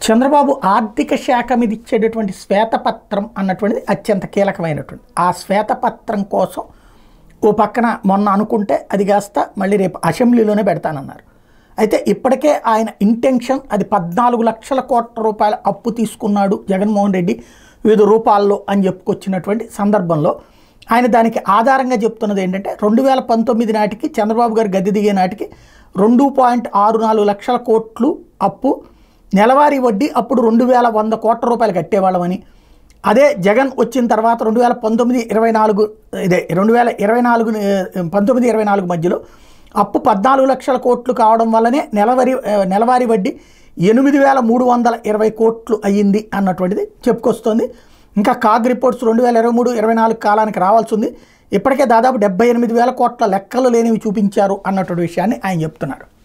చంద్రబాబు ఆర్థిక శాఖ మీద ఇచ్చేటటువంటి శ్వేతపత్రం అన్నటువంటిది అత్యంత కీలకమైనటువంటి ఆ శ్వేతపత్రం కోసం ఓ పక్కన మొన్న అనుకుంటే అది కాస్త మళ్ళీ రేపు అసెంబ్లీలోనే పెడతానన్నారు అయితే ఇప్పటికే ఆయన ఇంటెన్షన్ అది పద్నాలుగు లక్షల కోట్ల రూపాయల అప్పు తీసుకున్నాడు జగన్మోహన్ రెడ్డి వివిధ రూపాల్లో అని చెప్పుకొచ్చినటువంటి సందర్భంలో ఆయన దానికి ఆధారంగా చెప్తున్నది ఏంటంటే రెండు వేల పంతొమ్మిది నాటికి చంద్రబాబు గారు గద్దె దిగే నాటికి రెండు పాయింట్ ఆరు నాలుగు లక్షల కోట్లు అప్పు నెలవారీ వడ్డీ అప్పుడు రెండు వేల వంద కోట్ల రూపాయలు కట్టేవాళ్ళమని అదే జగన్ వచ్చిన తర్వాత రెండు వేల పంతొమ్మిది ఇరవై నాలుగు ఇదే రెండు వేల ఇరవై నాలుగు పంతొమ్మిది ఇరవై నాలుగు మధ్యలో అప్పు పద్నాలుగు లక్షల కోట్లు కావడం వల్లనే నెలవారీ ఆ, నెలవారీ వడ్డీ ఎనిమిది వేల మూడు వందల ఇరవై కోట్లు అయ్యింది అన్నటువంటిది చెప్పుకొస్తోంది ఇంకా కాగ్ రిపోర్ట్స్ రెండు వేల ఇరవై మూడు ఇరవై నాలుగు కాలానికి రావాల్సి ఉంది ఇప్పటికే దాదాపు డెబ్బై ఎనిమిది వేల కోట్ల లెక్కలు లేనివి చూపించారు అన్నటువంటి విషయాన్ని ఆయన చెప్తున్నారు